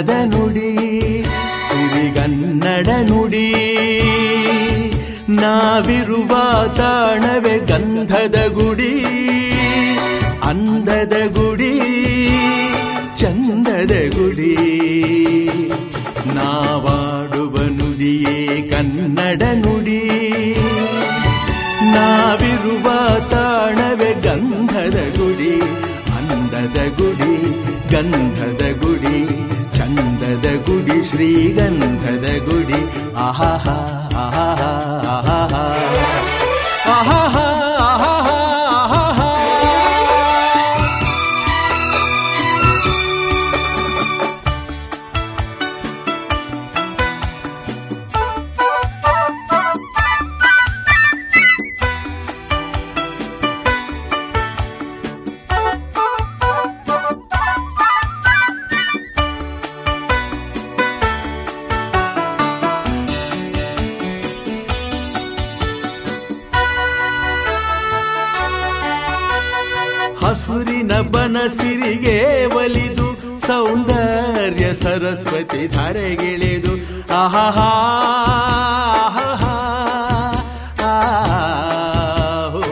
ಚಿನ್ನದ ನುಡಿ ಸಿರಿಗನ್ನಡ ನುಡಿ ನಾವಿರುವ ತಾಣವೇ ಗಂಧದ ಗುಡಿ ಅಂದದ ಗುಡಿ ಚಂದದ ಗುಡಿ ನಾವಾಡುವ ನುಡಿಯೇ ಕನ್ನಡ ನುಡಿ ನಾವಿರುವ ತಾಣವೇ ಗಂಧದ ಗುಡಿ ಅಂದದ ಗುಡಿ ಗಂಧದ ಗುಡಿ ಚಂದದ ಗುಡಿ ಶ್ರೀಗಂಧದ ಗುಡಿ ಆಹಾಹಾ ಆಹಾಹಾ ಆಹಾಹಾ ಆಹಾಹಾ ಆಹಾಹಾ ಆಹಾಹಾ ಹಸುರಿನ ಬನಸಿರಿಗೆ ಒಲಿದು ಸೌಂದರ್ಯ ಸರಸ್ವತಿ ಧರೆಗಿಳಿದು ಆಹಾಹಾ ಆಹಾಹಾ, ಆಹೋ.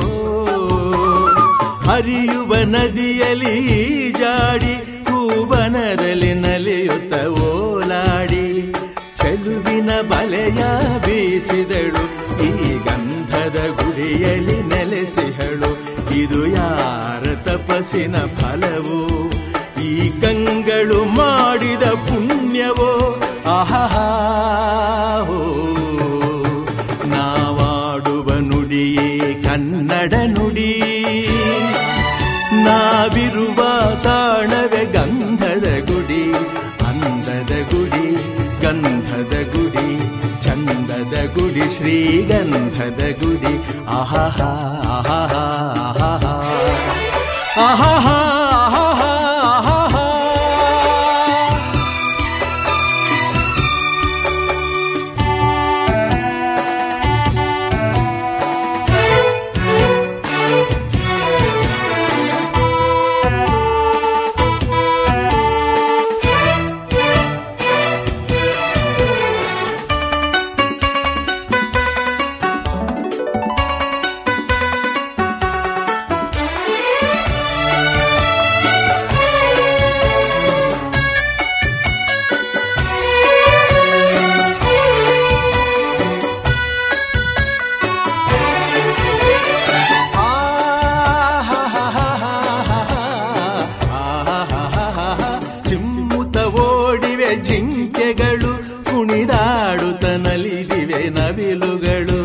ಹರಿಯುವ ನದಿಯಲ್ಲಿ ಜಾಡಿ ಹೂವನದಲ್ಲಿ ನಲಿಯುತ್ತ ಓಲಾಡಿ ಚೆಲುವಿನ ಬಲೆಯ ಬೀಸಿದಳು ಈ ಗಂಧದ ಗುಡಿಯಲ್ಲಿ ನೆಲೆಸಿಹಳು ಇದು ಯಾರ ತಪಸ್ಸಿನ ಫಲವೋ ಈ ಕಂಗಳು ಮಾಡಿದ ಪುಣ್ಯವೋ ಆಹಾ ನಾವಾಡುವ ನುಡಿಯೇ ಕನ್ನಡ ನುಡಿ ನಾವಿರುವ ತಾಣವೇ ಗಂಧದ ಗುಡಿ ಅಂದದ ಗುಡಿ ಗಂಧದ ಗುಡಿ ಚಂದದ ಗುಡಿ ಶ್ರೀಗಂಧದ ಗುಡಿ ಆಹಾಹಾ ಆಹಾಹಾ ಆಹಾಹಾ ಆಹಾಹಾ ಆಹಾಹಾ ಆಹಾಹಾ ಚಿಮ್ಮುತ ಓಡಿವೆ ಜಿಂಕೆಗಳು ಕುಣಿದಾಡುತ್ತ ನಲಿದಿವೆ ನವಿಲುಗಳು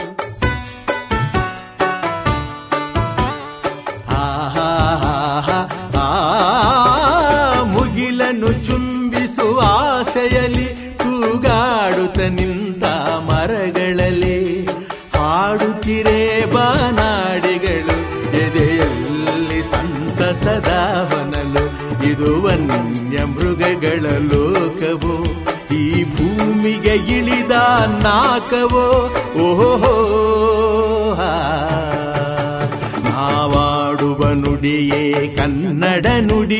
ಆಹಾಹಾಹಾ, ಆ ಮುಗಿಲನ್ನು ಚುಂಬಿಸುವ ಆಸೆಯಲ್ಲಿ ತೂಗಾಡುತ್ತ ನಿಂತ ಮರಗಳಲ್ಲಿ ಹಾಡುತ್ತಿರೇ ಬಾನಾಡಿಗಳು ಎದೆಯಲ್ಲಿ ಸಂತಸದ ಹೊನಲು ಇದು ವನ್ಯ ಮೃಗಗಳ ಲೋಕವೋ ಈ ಭೂಮಿಗೆ ಇಳಿದ ನಾಕವೋ ಓಹೋ ನಾವಾಡುವ ನುಡಿಯೇ ಕನ್ನಡ ನುಡಿ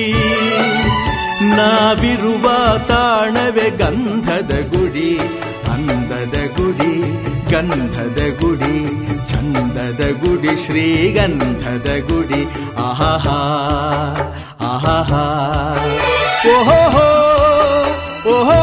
ನಾವಿರುವ ತಾಣವೇ ಗಂಧದ ಗುಡಿ ಅಂದದ ಗುಡಿ ಗಂಧದ ಗುಡಿ ಚಂದದ ಗುಡಿ ಶ್ರೀಗಂಧದ ಗುಡಿ ಆಹಾಹಾ ಆಹಾಹಾ ಓಹೋ ಓಹೋ